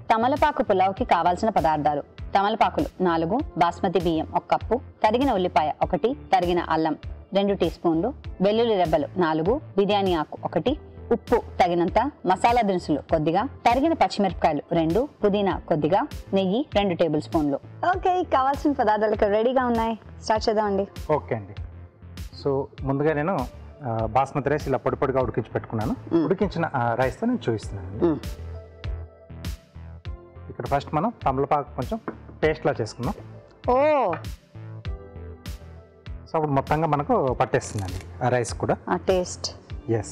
తమలపాకు పులావ్కి కావాల్సిన పదార్థాలు తమలపాకులు నాలుగు బాస్మతి బియ్యం ఒక కప్పు తరిగిన ఉల్లిపాయ ఒకటి తరిగిన అల్లం రెండు టీ స్పూన్లు వెల్లుల్లి రెబ్బలు నాలుగు బిర్యానీ ఆకు ఒకటి ఉప్పు తగినంత మసాలా దినుసులు కొద్దిగా తరిగిన పచ్చిమిరపకాయలు రెండు పుదీనా కొద్దిగా నెయ్యి రెండు టేబుల్ స్పూన్లు ఓకే కావాల్సిన పదార్థాలు ఇక్కడ రెడీగా ఉన్నాయి స్టార్ట్ చేద్దామండి ఓకే అండి సో ముందుగా నేను ఆ, బాస్మతి రైస్ ఇలా పొడి పొడిగా ఉడికించి పెట్టుకున్నాను ఉడికించిన ఆ రైస్తో నేను చూపిస్తున్నాను మ్మ్. ఇక్కడ ఫస్ట్ మనం తమలపాకు కొంచెం పేస్ట్లా చేసుకుందాం ఓ సో అప్పుడు మొత్తంగా మనకు పట్టేస్తుందండి ఆ రైస్ కూడా ఆ టేస్ట్ ఎస్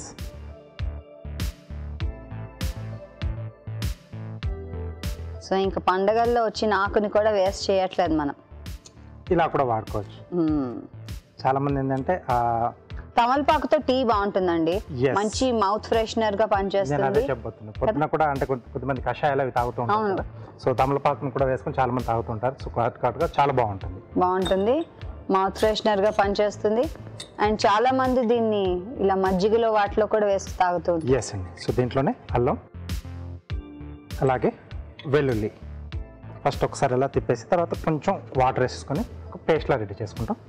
సో ఇంకా పండగల్లో వచ్చిన ఆకుని కూడా వేస్ట్ చేయట్లేదు మనం ఇలా కూడా వాడుకోవచ్చు మ్మ్. చాలామంది ఏంటంటే ఆ, తమలపాకుతో టీ బాగుంటుందండి Yes. మంచి మౌత్ ఫ్రెషనర్ గా నేను అదే పనిచేస్తుంది చెప్పబోతున్నాను పొద్దున కూడా అంటే కొంత- కొద్దిమంది కషాయాలు అవి తాగుతూ ఉంటారు అవును. కదా సో తమలపాకును కూడా వేసుకొని చాలా మంది తాగుతుంటారు సో ఘాట్ ఘాటుగా చాలా బాగుంటుంది బాగుంటుంది మౌత్ ఫ్రెషనర్ గా పనిచేస్తుంది అండ్ చాలా మంది దీన్ని ఇలా మజ్జిగలో వాటిలో కూడా వేసి తాగుతూ ఉంటారు. ఎస్ అండి సో దీంట్లోనే అల్లం అలాగే వెల్లుల్లి ఫస్ట్ ఒకసారి ఇలా తిప్పేసి తర్వాత కొంచెం వాటర్ వేసేసుకొని ఒక పేస్ట్లా రెడీ చేసుకుంటాం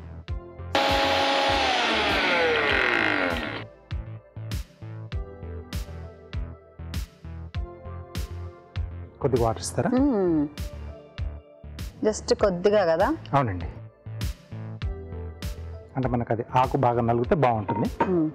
కొద్దిగా వాటర్ ఇస్తారా మ్మ్. జస్ట్ కొద్దిగా కదా అవునండి అంటే మనకు అది ఆకు బాగా నలిగితే బాగుంటుంది మ్మ్.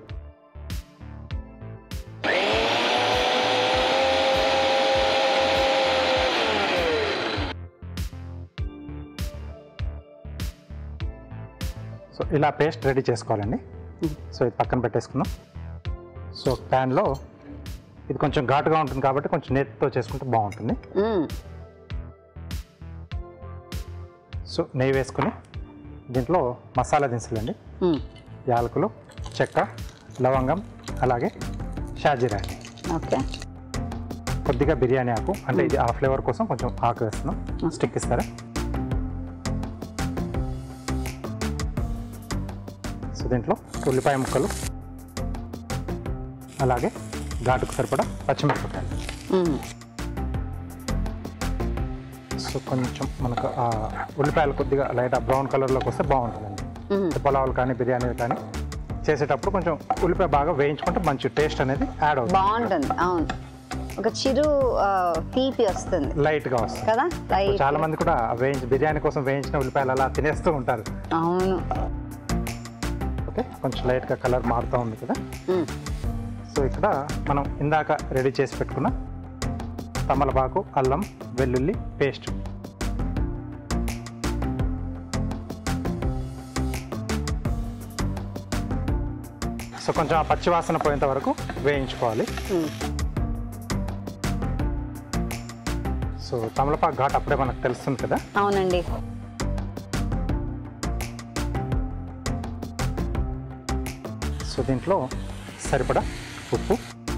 సో ఇలా పేస్ట్ రెడీ చేసుకోవాలండి సో ఇది పక్కన పెట్టేసుకుందాం సో ప్యాన్లో ఇది కొంచెం ఘాటుగా ఉంటుంది కాబట్టి కొంచెం నేతితో చేసుకుంటే బాగుంటుంది మ్మ్. సో నెయ్యి వేసుకుని దీంట్లో మసాలా దినుసులండి మ్మ్. యాలకులు చెక్క లవంగం అలాగే షాజీరా అండి ఓకే కొద్దిగా బిర్యానీ ఆకు అంటే ఇది ఆ ఫ్లేవర్ కోసం కొంచెం ఆకు వేస్తున్నాం స్టిక్ ఇస్తారా సో దీంట్లో ఉల్లిపాయ ముక్కలు అలాగే ఘాటుకు సరిపడా పచ్చిమిరపకాయలు మ్మ్. సో కొంచెం మనకు ఆ ఉల్లిపాయలు కొద్దిగా లైట్ బ్రౌన్ కలర్లోకి వస్తే బాగుంటుందండి మ్మ్. పులావులు కానీ బిర్యానీలు కానీ చేసేటప్పుడు కొంచెం ఉల్లిపాయ బాగా వేయించుకుంటే మంచి టేస్ట్ అనేది యాడ్ అవుతుంది బాగుంటుంది అవును ఒక చిరు ఆ, తీపి వస్తుంది లైట్గా వస్తుంది కదా రైట్ చాలా మంది కూడా వేయించి బిర్యానీ కోసం వేయించిన ఉల్లిపాయలు అలా తినేస్తూ ఉంటారు అవును ఓకే కొంచెం లైట్గా కలర్ మారుతూ ఉంది కదా మ్మ్. సో ఇక్కడ మనం ఇందాక రెడీ చేసి పెట్టుకున్న తమలపాకు అల్లం వెల్లుల్లి పేస్ట్ సో కొంచెం ఆ పచ్చి వాసన పోయేంత వరకు వేయించుకోవాలి మ్మ్. సో తమలపాకు ఘాట్ అప్పుడే మనకు తెలుస్తుంది కదా అవునండి సో దీంట్లో సరిపడా ఉప్పు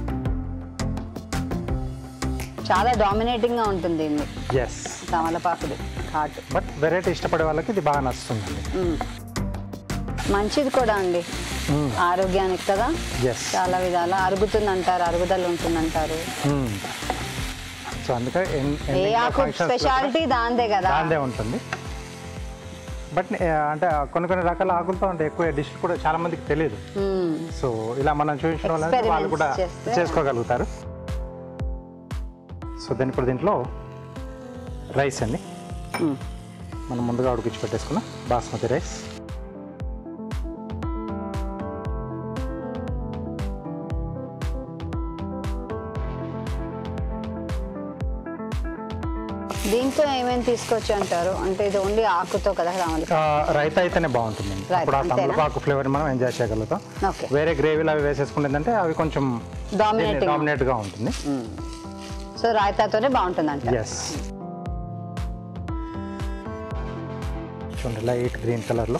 చాలా డామినేటింగ్ గా ఉంటుంది ఇది ఎస్ తమలపాకుది ఘాటు బట్ వెరైటీ ఇష్టపడే వాళ్ళకి ఇది బాగా నచ్చుతుందండి మ్మ్. మంచిది కూడా అండి ఆరోగ్యానికి కదా ఎస్ చాలా విధాల అరుగుతుంది అంటారు అరుగుదల ఉంటుంది అంటారు సో అందుకే ఎన్- ఏ ending లో ఆకు functions లో కూడా స్పెషాలిటీ దాందే కదా దాందే ఉంటుంది బట్ అంటే కొన్ని కొన్ని రకాల ఆకులతో అంటే ఎక్కువ డిష్ కూడా చాలా మందికి తెలియదు మ్మ్. సో ఇలా మనం చూపించడం వల్ల వాళ్ళు Experiments కూడా చేస్తే- చేసుకోగలుగుతారు సో దాని ఇప్పుడు దీంట్లో రైస్ అండి మ్మ్. మనం ముందుగా ఉడికించి పెట్టేసుకున్న బాస్మతి రైస్ దీంతో ఏమేమి తీసుకొచ్చి అంటారు అంటే ఇది ఓన్లీ ఆకుతో కదా తమలపాకు ఆ, రైతా అయితేనే బాగుంటుందండి రైతా, అప్పుడు ఆ అంతేనా? తమలపాకు ఫ్లేవర్ మనం ఎంజాయ్ చేయగలుగుతాం ఓకే వేరే గ్రేవీలు అవి వేసేసుకుంటుందంటే అవి కొంచెం డామినేటింగ్ డామినేట్గా ఉంటుంది సో రాయితాతోనే బాగుంటుంది అంట ఎస్ చూడండి లైట్ గ్రీన్ కలర్లో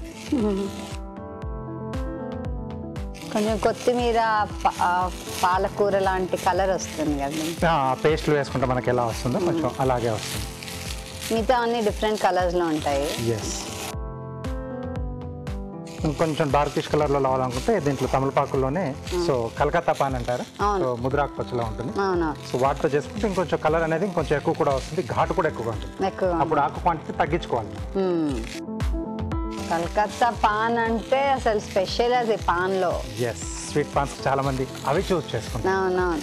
కొంచెం కొత్తిమీర ప- ఆ, పాలకూర లాంటి కలర్ వస్తుంది కదా పేస్ట్లు వేసుకుంటే మనకి ఎలా వస్తుందో కొంచెం అలాగే వస్తుంది మిగతా అన్ని డిఫరెంట్ కలర్స్ లో ఉంటాయి ఎస్ ఇంకొంచెం డార్కిష్ కలర్లో రావాలనుకుంటే దీంట్లో తమలపాకుల్లోనే సో కలకత్తా పాన్ అంటారు అవును. సో ముద్రాకు పచ్చలా ఉంటుంది అవును సో వాటితో చేసుకుంటే ఇంకొంచెం కలర్ అనేది ఇంకొంచెం ఎక్కువ కూడా వస్తుంది ఘాటు కూడా ఎక్కువగా ఉంటుంది ఎక్కువ అప్పుడు ఆకు క్వాంటిటీ తగ్గించుకోవాలి మ్మ్. కలకత్తా పాన్ అంటే అసలు స్పెషల్ అది పాన్లో ఎస్ స్వీట్ పాన్స్ చాలా మంది అవి చూస్ చేసుకుంటారు అవునవును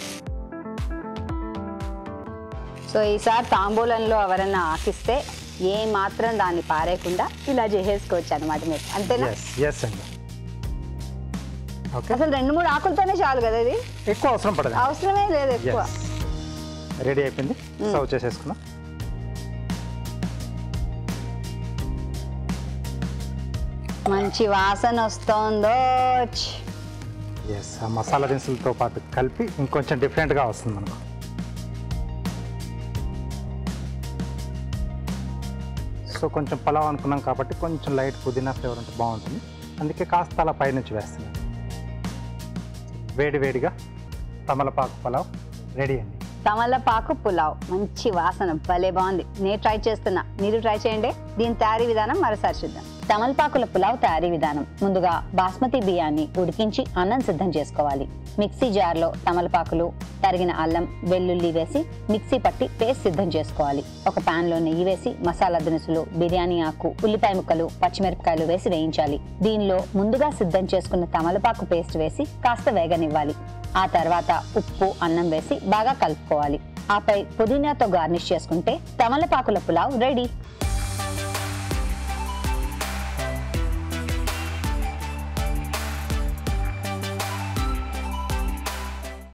సో ఈసారి తాంబూలంలో ఎవరైనా ఆకిస్తే ఏ మాత్రం దాన్ని పారేయకుండా ఇలా చేసేసుకోవచ్చు అనమాట మీరు అంతేనా ఎస్ ఎస్ అండి ఓకే అసలు రెండు మూడు ఆకులతోనే చాలు కదా ఇది ఎక్కువ అవసరం పడదు అవసరమే లేదు ఎక్కువ రెడీ అయిపోయింది సర్వ్ చేసేసుకున్నాం మంచి వాసన వస్తోందో ఎస్ ఆ మసాలా దినుసులతో పాటు కలిపి ఇంకొంచెం డిఫరెంట్గా వస్తుంది మనకు సో కొంచెం పలావ్ అనుకున్నాం కాబట్టి కొంచెం లైట్ పుదీనా ఫ్లేవర్ ఉంటే బాగుంటుంది అందుకే కాస్త అలా పైనుంచి వేస్తున్నాను వేడి వేడిగా తమలపాకు పలావ్ రెడీ అండి తమలపాకు పులావ్ మంచి వాసన భలే బాగుంది నేను ట్రై చేస్తున్నా మీరు ట్రై చేయండి దీని తయారీ విధానం మరోసారి చూద్దాం తమలపాకుల పులావ్ తయారీ విధానం ముందుగా బాస్మతి బియ్యాన్ని ఉడికించి అన్నం సిద్ధం చేసుకోవాలి మిక్సీ జార్లో తమలపాకులు తరిగిన అల్లం వెల్లుల్లి వేసి మిక్సీ పట్టి పేస్ట్ సిద్ధం చేసుకోవాలి ఒక pan లో నెయ్యి వేసి మసాలా దినుసులు బిర్యానీ ఆకు ఉల్లిపాయ ముక్కలు పచ్చిమిరపకాయలు వేసి వేయించాలి దీనిలో ముందుగా సిద్ధం చేసుకున్న తమలపాకు పేస్ట్ వేసి కాస్త వేగనివ్వాలి ఆ తర్వాత ఉప్పు అన్నం వేసి బాగా కలుపుకోవాలి ఆపై పుదీనాతో గార్నిష్ చేసుకుంటే తమలపాకుల పులావ్ రెడీ